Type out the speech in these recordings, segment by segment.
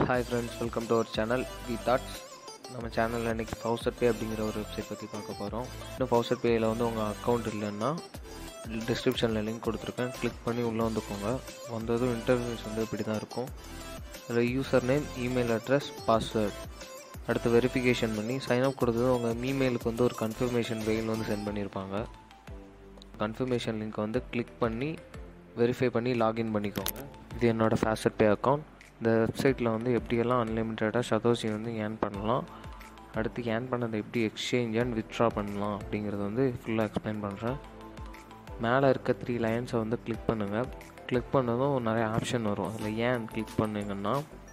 hi friends welcome to our channel V thoughts நம்ம சேனலில் இன்றைக்கி ஃபவுசர் பே அப்படிங்கிற ஒரு வெப்சைட் பற்றி பார்க்க போகிறோம் இன்னும் ஃபவுசர் பேயில் வந்து உங்கள் அக்கௌண்ட் இல்லைன்னா டிஸ்கிரிப்ஷனில் லிங்க் கொடுத்துருக்கேன் கிளிக் பண்ணி உள்ளே வந்துக்கோங்க வந்ததும் இன்டர்வியூஸ் வந்து இப்படி தான் இருக்கும் அதில் user name email address password அடுத்து வெரிஃபிகேஷன் பண்ணி சைன்அப் கொடுத்ததும் உங்கள் இமெயிலுக்கு வந்து ஒரு கன்ஃபர்மேஷன் மெயில் வந்து சென்ட் பண்ணியிருப்பாங்க கன்ஃபர்மேஷன் லிங்க் வந்து கிளிக் பண்ணி வெரிஃபை பண்ணி லாகின் பண்ணிக்கோங்க இது என்னோடய ஃபேஸ்ட் பே அக்கௌண்ட் இந்த வெப்சைட்டில் வந்து எப்படியெல்லாம் அன்லிமிட்டடாக சதோசி வந்து ஏர்ன் பண்ணலாம் அடுத்து ஏர்ன் பண்ணதை எப்படி எக்ஸ்சேஞ்ச் அண்ட் வித்ட்ரா பண்ணலாம் அப்படிங்கிறத வந்து ஃபுல்லாக எக்ஸ்பிளைன் பண்ணுறேன் மேலே இருக்க த்ரீ லைன்ஸை வந்து கிளிக் பண்ணுங்கள் கிளிக் பண்ணதும் நிறைய ஆப்ஷன் வரும் அதில் ஏன் கிளிக் பண்ணிங்கன்னா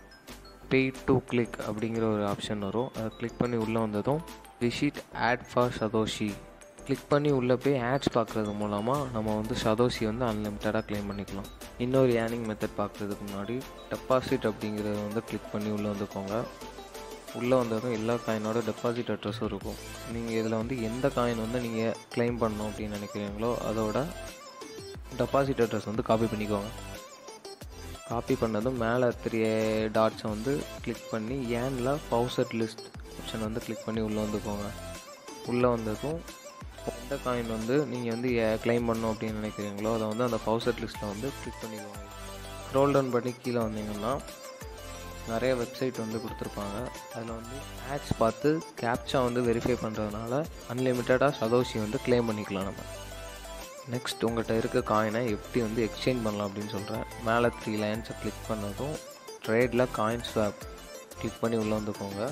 பே டு கிளிக் அப்படிங்கிற ஒரு ஆப்ஷன் வரும் அதை கிளிக் பண்ணி உள்ளே வந்ததும் visit ad for Satoshi click பண்ணி உள்ளே போய் ஆட்ஸ் பார்க்குறது மூலமாக நம்ம வந்து சதோஷி வந்து அன்லிமிட்டடாக க்ளைம் பண்ணிக்கலாம் இன்னொரு ஏர்னிங் மெத்தட் பார்க்குறதுக்கு முன்னாடி டெபாசிட் அப்படிங்கிறத வந்து கிளிக் பண்ணி உள்ளே வந்துக்கோங்க உள்ளே வந்ததும் எல்லா காயினோட டெபாசிட் அட்ரஸும் இருக்கும் நீங்கள் இதில் வந்து எந்த காயின் வந்து நீங்கள் க்ளைம் பண்ணணும் அப்படின்னு நினைக்கிறீங்களோ அதோட டெபாசிட் அட்ரஸ் வந்து காப்பி பண்ணிக்கோங்க காப்பி பண்ணதும் மேலே த்ரீ டாட்ஸை வந்து கிளிக் பண்ணி ஏனில் பவுசட் லிஸ்ட் ஆப்ஷன் வந்து கிளிக் பண்ணி உள்ளே வந்துக்கோங்க உள்ளே வந்ததும் எந்த காயின் வந்து நீங்கள் வந்து க்ளைம் பண்ணணும் அப்படின்னு நினைக்கிறீங்களோ அதை வந்து அந்த பவுசட் லிஸ்ட்டில் வந்து கிளிக் பண்ணிக்கோங்க ஸ்க்ரோல் டவுன் பண்ணி கீழே வந்தீங்கன்னா நிறைய வெப்சைட் வந்து கொடுத்துருப்பாங்க அதில் வந்து ஆட்ஸ் பார்த்து கேப்சா வந்து வெரிஃபை பண்ணுறதுனால அன்லிமிட்டடாக சதோஷி வந்து க்ளைம் பண்ணிக்கலாம் நம்ம நெக்ஸ்ட் உங்கள்கிட்ட இருக்க காயினை எப்படி வந்து எக்ஸ்சேஞ்ச் பண்ணலாம் அப்படின்னு சொல்கிறேன் மேலே த்ரீ லைன்ஸை கிளிக் பண்ணதும் ட்ரேடில் காயின் ஸ்வாப் கிளிக் பண்ணி உள்ளே வந்துக்கோங்க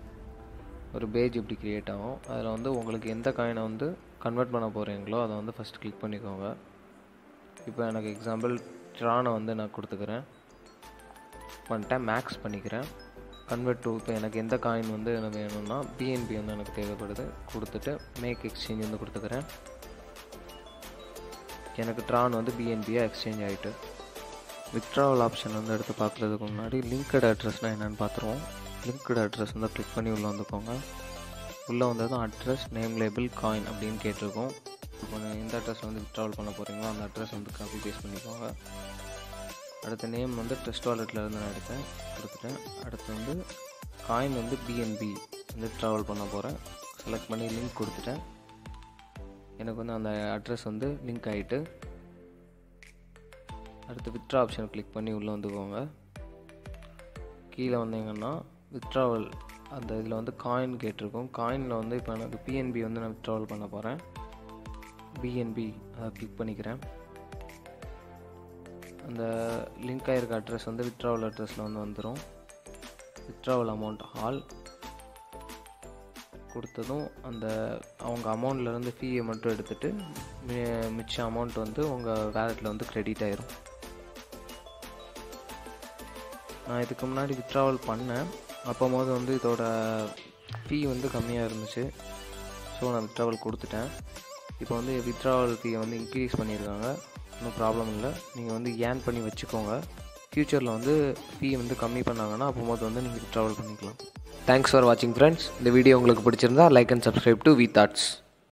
ஒரு பேஜ் இப்படி க்ரியேட் ஆகும் அதில் வந்து உங்களுக்கு எந்த காயினை வந்து கன்வெர்ட் பண்ண போகிறீங்களோ அதை வந்து ஃபஸ்ட் கிளிக் பண்ணிக்கோங்க இப்போ எனக்கு எக்ஸாம்பிள் ட்ரானை வந்து நான் கொடுத்துக்கிறேன் பண்ணிட்டேன் மேக்ஸ் பண்ணிக்கிறேன் கன்வெர்ட் டு இப்போ எனக்கு எந்த காயின் வந்து எனக்கு வேணும்னா பிஎன்பி வந்து எனக்கு தேவைப்படுது கொடுத்துட்டு மேக் எக்ஸ்சேஞ்ச் வந்து கொடுத்துக்கிறேன் எனக்கு ட்ரான் வந்து பிஎன்பியாக எக்ஸ்சேஞ்ச் ஆகிட்டு வித்ட்ராவல் ஆப்ஷன் வந்து எடுத்து பார்க்குறதுக்கு முன்னாடி லிங்க்டு அட்ரஸ்னால் என்னென்னு பார்த்துருவோம் லிங்க்டு அட்ரஸ் வந்து கிளிக் பண்ணி உள்ளே வந்துக்கோங்க உள்ளே வந்ததும் அட்ரஸ் நேம் லேபிள் காயின் அப்படின்னு கேட்டிருக்கோம் இப்போ எந்த அட்ரஸ் வந்து வித்ட்ராவல் பண்ண போகிறீங்களோ அந்த அட்ரஸ் வந்து காப்பி பேஸ்ட் பண்ணிக்கோங்க அடுத்த நேம் வந்து டெஸ்ட் வாலெட்டில் இருந்து நான் எடுத்தேன் கொடுத்துட்டேன் அடுத்து வந்து காயின் வந்து பிஎன்பி வந்து ட்ராவல் பண்ண போகிறேன் செலக்ட் பண்ணி லிங்க் கொடுத்துட்டேன் எனக்கு வந்து அந்த அட்ரஸ் வந்து லிங்க் ஆகிட்டு அடுத்து வித்ட்ரா ஆப்ஷன் கிளிக் பண்ணி உள்ளே வந்துக்கோங்க கீழே வந்தீங்கன்னா வித்ட்ராவல் அந்த இதில் வந்து காயின் கேட்டிருக்கோம் காயினில் வந்து இப்போ எனக்கு பிஎன்பி வந்து நான் வித்ட்ராவல் பண்ண போகிறேன் பிஎன்பி அதை கிளிக் பண்ணிக்கிறேன் அந்த லிங்க் ஆகிருக்க அட்ரஸ் வந்து வித்ட்ராவல் அட்ரஸில் வந்து வந்துடும் வித்ட்ராவல் அமௌண்ட் ஹால் கொடுத்ததும் அந்த அவங்க அமௌண்ட்லேருந்து ஃபீயை மட்டும் எடுத்துகிட்டு மிச்ச அமௌண்ட் வந்து உங்கள் வேலெட்டில் வந்து க்ரெடிட் ஆயிரும் நான் இதுக்கு முன்னாடி வித்ட்ராவல் பண்ணேன் அப்போ போது வந்து இதோட ஃபீ வந்து கம்மியாக இருந்துச்சு ஸோ நான் வித்ட்ராவல் கொடுத்துட்டேன் இப்போ வந்து வித்ட்ராவல் ஃபீயை வந்து இன்க்ரீஸ் பண்ணியிருக்காங்க ஒன்றும் ப்ராப்ளம் இல்லை நீங்கள் வந்து ஏர்ன் பண்ணி வச்சுக்கோங்க ஃப்யூச்சரில் வந்து ஃபீ வந்து கம்மி பண்ணாங்கன்னா அப்போ போது வந்து நீங்கள் வித்ட்ராவல் பண்ணிக்கலாம் தேங்க்ஸ் ஃபார் வாட்சிங் ஃப்ரெண்ட்ஸ் இந்த வீடியோ உங்களுக்கு பிடிச்சிருந்தா like and subscribe to V thoughts